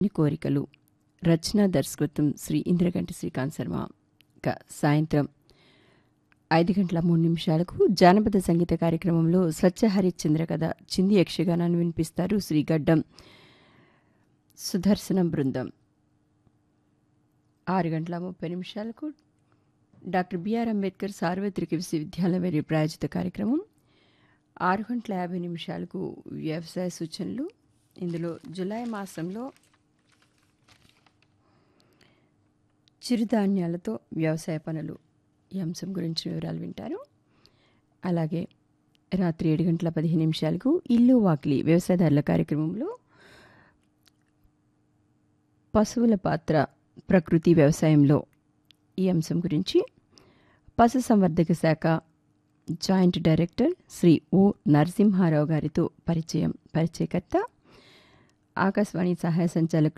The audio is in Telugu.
కోరికలు రచన దర్శకత్వం శ్రీ ఇంద్రగంటి శ్రీకాంత్ శర్మ ఇక సాయంత్రం ఐదు గంటల మూడు నిమిషాలకు జానపద సంగీత కార్యక్రమంలో స్వచ్ఛ హరిశ్చంద్ర కథ చింది యక్షగానాన్ని వినిపిస్తారు శ్రీ గడ్డం సుదర్శనం బృందం ఆరు గంటల ముప్పై నిమిషాలకు డాక్టర్ బిఆర్ అంబేద్కర్ సార్వత్రిక విశ్వవిద్యాలయం వారి ప్రాయోజిత కార్యక్రమం ఆరు గంటల యాభై నిమిషాలకు వ్యవసాయ సూచనలు ఇందులో జులై మాసంలో చిరుధాన్యాలతో వ్యవసాయ పనులు ఈ అంశం గురించి వివరాలు వింటారు అలాగే రాత్రి ఏడు గంటల పదిహేను నిమిషాలకు ఇల్లు వాకిలి వ్యవసాయదారుల కార్యక్రమంలో పశువుల పాత్ర ప్రకృతి వ్యవసాయంలో ఈ అంశం గురించి పశు సంవర్ధక శాఖ joint director Shri O Narasimha Rao గారితో పరిచయం పరిచయకర్త ఆకాశవాణి సహాయ సంచాలకులు